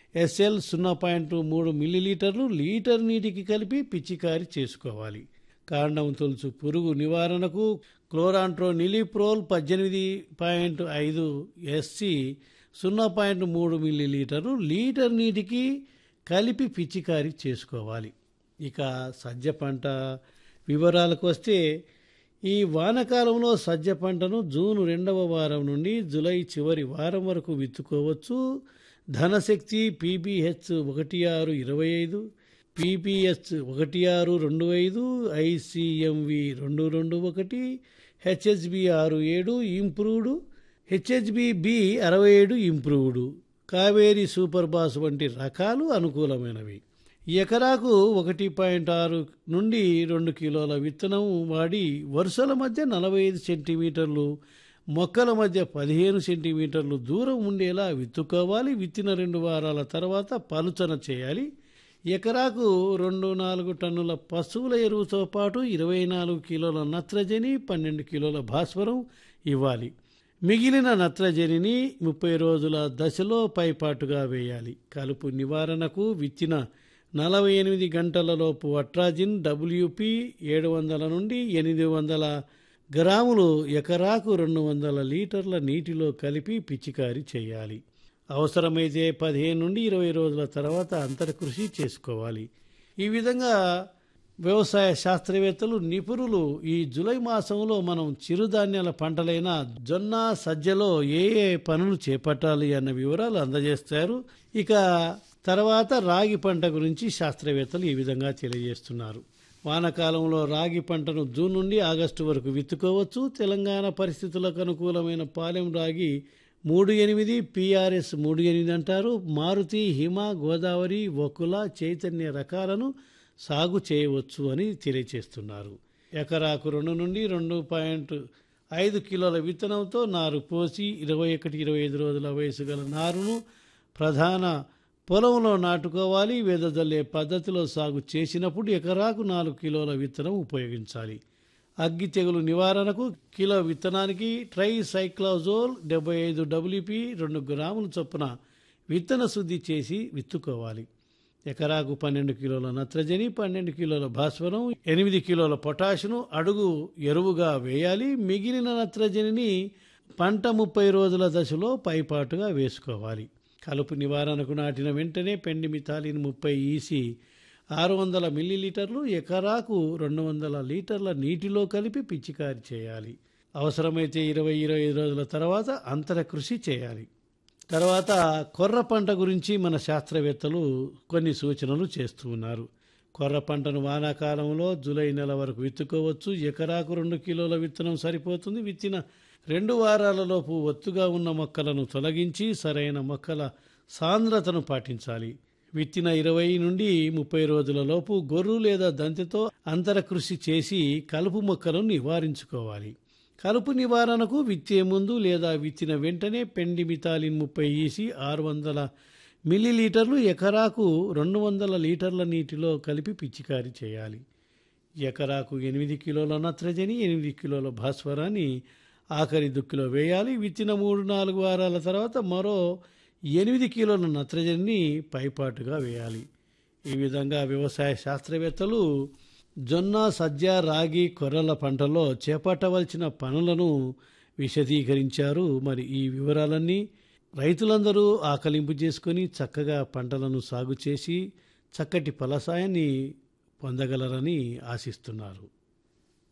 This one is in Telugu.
ఎస్ఎల్ సున్నా పాయింట్ మూడు మిల్లీలీటర్లు లీటర్ నీటికి కలిపి పిచికారి చేసుకోవాలి కాండం తొలుచు పురుగు నివారణకు క్లోరాంట్రో నిలిప్రోల్ పద్దెనిమిది పాయింట్ ఐదు ఎస్సి సున్నా పాయింట్ మూడు మిల్లీలీటర్లు లీటర్ నీటికి కలిపి పిచికారి చేసుకోవాలి ఇక సజ్జ పంట వివరాలకు వస్తే ఈ వానకాలంలో సజ్జ పంటను జూన్ రెండవ వారం నుండి జూలై చివరి వారం వరకు విత్తుకోవచ్చు ధనశక్తి పీబీహెచ్ ఒకటి ఆరు ఇరవై ఐదు పీపీహెచ్ ఒకటి ఆరు రెండు ఐదు ఐసీఎంవి రెండు రెండు ఒకటి హెచ్హెచ్బి ఆరు ఏడు ఇంప్రూవ్డ్ హెచ్హెచ్బి బి అరవై ఏడు ఇంప్రూవ్డ్ కావేరి సూపర్ బాస్ వంటి రకాలు అనుకూలమైనవి ఎకరాకు ఒకటి పాయింట్ ఆరు నుండి రెండు కిలోల విత్తనం వాడి వరుసల మధ్య నలభై ఐదు సెంటీమీటర్లు మొక్కల మధ్య పదిహేను సెంటీమీటర్లు దూరం ఉండేలా విత్తుకోవాలి విత్తిన రెండు వారాల తర్వాత పలుచన చేయాలి ఎకరాకు రెండు నాలుగు టన్నుల పశువుల ఎరువుతో పాటు ఇరవై నాలుగు కిలోల నత్రజని పన్నెండు కిలోల భాస్వరం ఇవ్వాలి మిగిలిన నత్రజనిని ముప్పై రోజుల దశలో పైపాటుగా వేయాలి కలుపు నివారణకు విత్తిన నలభై ఎనిమిది గంటలలోపు అట్రాజిన్ డబ్ల్యూపి ఏడు వందల నుండి ఎనిమిది వందల గ్రాములు ఎకరాకు రెండు వందల లీటర్ల నీటిలో కలిపి పిచికారీ చేయాలి అవసరమైతే పదిహేను నుండి ఇరవై రోజుల తర్వాత అంతర కృషి చేసుకోవాలి ఈ విధంగా వ్యవసాయ శాస్త్రవేత్తలు నిపుణులు ఈ జూలై మాసంలో మనం చిరుధాన్యాల పంటలైన జొన్న సజ్జలో ఏ ఏ పనులు చేపట్టాలి అన్న వివరాలు అందజేస్తారు ఇక తర్వాత రాగి పంట గురించి శాస్త్రవేత్తలు ఈ విధంగా తెలియజేస్తున్నారు వానాకాలంలో రాగి పంటను జూన్ నుండి ఆగస్టు వరకు విత్తుకోవచ్చు తెలంగాణ పరిస్థితులకు అనుకూలమైన పాలెం రాగి మూడు ఎనిమిది పిఆర్ఎస్ మూడు ఎనిమిది అంటారు మారుతి హిమ గోదావరి వకుల చైతన్య రకాలను సాగు చేయవచ్చు అని తెలియచేస్తున్నారు ఎకరాకు రెండు నుండి రెండు పాయింట్ ఐదు కిలోల విత్తనంతో నారు పోసి ఇరవై ఒకటి ఇరవై ఐదు రోజుల వయసు గల నారును ప్రధాన పొలంలో నాటుకోవాలి వెదజల్లే పద్ధతిలో సాగు చేసినప్పుడు ఎకరాకు నాలుగు కిలోల విత్తనం ఉపయోగించాలి అగ్గి తెగులు నివారణకు కిలో విత్తనానికి ట్రై సైక్లోజోల్ డెబ్బై ఐదు డబ్ల్యూపి రెండు గ్రాముల చొప్పున విత్తన శుద్ధి చేసి విత్తుకోవాలి ఎకరాకు పన్నెండు కిలోల నత్రజని పన్నెండు కిలోల భాస్వరం ఎనిమిది కిలోల పొటాషును అడుగు ఎరువుగా వేయాలి మిగిలిన నత్రజనిని పంట ముప్పై రోజుల దశలో పైపాటుగా వేసుకోవాలి కలుపు నివారణకు నాటిన వెంటనే పెండి మిథాలిన్ ముప్పై ఈసి ఆరు వందల మిల్లీలీటర్లు ఎకరాకు రెండు వందల లీటర్ల నీటిలో కలిపి పిచికారి చేయాలి అవసరమైతే ఇరవై ఇరవై ఐదు రోజుల తర్వాత అంతర కృషి చేయాలి తర్వాత కొర్ర పంట గురించి మన శాస్త్రవేత్తలు కొన్ని సూచనలు చేస్తూ ఉన్నారు కొర్ర పంటను వానాకాలంలో జూలై నెల వరకు విత్తుకోవచ్చు ఎకరాకు రెండు కిలోల విత్తనం సరిపోతుంది విత్తిన రెండు వారాలలోపు ఒత్తుగా ఉన్న మొక్కలను తొలగించి సరైన మొక్కల సాంద్రతను పాటించాలి విత్తిన ఇరవై నుండి ముప్పై రోజుల లోపు గొర్రు లేదా దంతితో అంతర కృషి చేసి కలుపు మొక్కలను నివారించుకోవాలి కలుపు నివారణకు విత్తే ముందు లేదా విత్తిన వెంటనే పెండి మితాలిన్ ముప్పై ఈసి ఆరు వందల మిల్లీలీటర్లు ఎకరాకు రెండు వందల లీటర్ల నీటిలో కలిపి పిచికారీ చేయాలి ఎకరాకు ఎనిమిది కిలోల నత్రజని ఎనిమిది కిలోల భాస్వరాన్ని ఆఖరి దుక్కిలో వేయాలి విత్తిన మూడు నాలుగు వారాల తర్వాత మరో ఎనిమిది కిలోల నత్రజనిని పైపాటుగా వేయాలి ఈ విధంగా వ్యవసాయ శాస్త్రవేత్తలు జొన్న సజ్జ రాగి కొర్రల పంటలో చేపట్టవలసిన పనులను విశదీకరించారు మరి ఈ వివరాలన్నీ రైతులందరూ ఆకలింపు చేసుకొని చక్కగా పంటలను సాగు చేసి చక్కటి ఫలసాయాన్ని పొందగలరని ఆశిస్తున్నారు